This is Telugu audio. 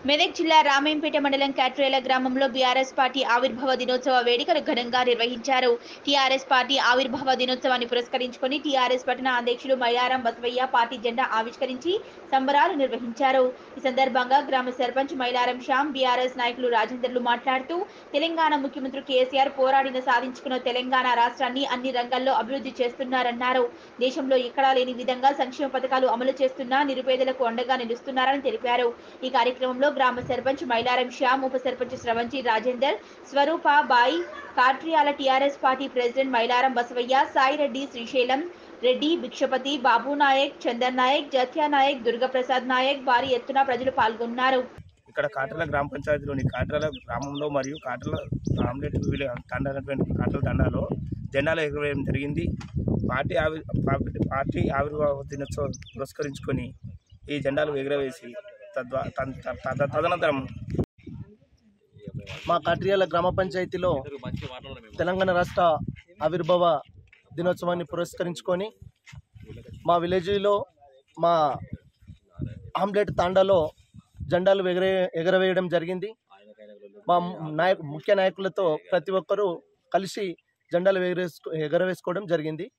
మెదక్ జిల్లా రామేంపేట మండలం కాట్రేల గ్రామంలో బీఆర్ఎస్ పార్టీ ఆవిర్భావ దినోత్సవ వేడుకలు ఘనంగా నిర్వహించారు టీఆర్ఎస్ పార్టీ ఆవిర్భావ దినోత్సవాన్ని పురస్కరించుకొని టీఆర్ఎస్ పట్టణ అధ్యక్షులు మైలారం బసవయ్య పార్టీ జెండా ఆవిష్కరించి సంబరాలు నిర్వహించారు ఈ సందర్భంగా గ్రామ సర్పంచ్ మైలారం శ్యామ్ బీఆర్ఎస్ నాయకులు రాజేందర్లు మాట్లాడుతూ తెలంగాణ ముఖ్యమంత్రి కేసీఆర్ పోరాడిన సాధించుకున్న తెలంగాణ రాష్ట్రాన్ని అన్ని రంగాల్లో అభివృద్ధి చేస్తున్నారన్నారు దేశంలో ఎక్కడా లేని విధంగా సంక్షేమ పథకాలు అమలు చేస్తున్నా నిరుపేదలకు అండగా నిలుస్తున్నారని తెలిపారు ఈ కార్యక్రమంలో గ్రామ సర్పంచ్ మైలారం శ్యామ్ ఉప sarpanch Sravanthi Rajender Swaroopa Bai Katriyala TRS party president Mylaram Basavaiah Saireddy Srisailam Reddy Bhikshapathi Babu Nayak Chandan Nayak Jatya Nayak Durgaprasad Nayak భారీ ఎత్తున ప్రజలు పాల్గొన్నారు ఇక్కడ కాటల గ్రామ పంచాయతీలోని కాటల గ్రామంలో మరియు కాటల ఆమ్లెట్ విలే తండనటువంటి కాటల దండాలో జెండాలు ఎగరవేయడం జరిగింది పార్టీ ఆవి పార్టీ- పార్టీ ఆవిర్భావ దినోత్సవం పురస్కరించుకొని ఈ జెండాలు ఎగరవేసి తద్వా తన్- త- త- తదనంతరం మా కాట్రియాల గ్రామ పంచాయతీలో తెలంగాణ రాష్ట్ర ఆవిర్భావ దినోత్సవాన్ని పురస్కరించుకొని మా విలేజ్లో మా ఆమ్లెట్ తాండాలో జెండాలు ఎగరే ఎగరవేయడం జరిగింది మా నాయకు ముఖ్య నాయకులతో ప్రతి ఒక్కరూ కలిసి జెండాలు ఎగరేసుకో ఎగరవేసుకోవడం జరిగింది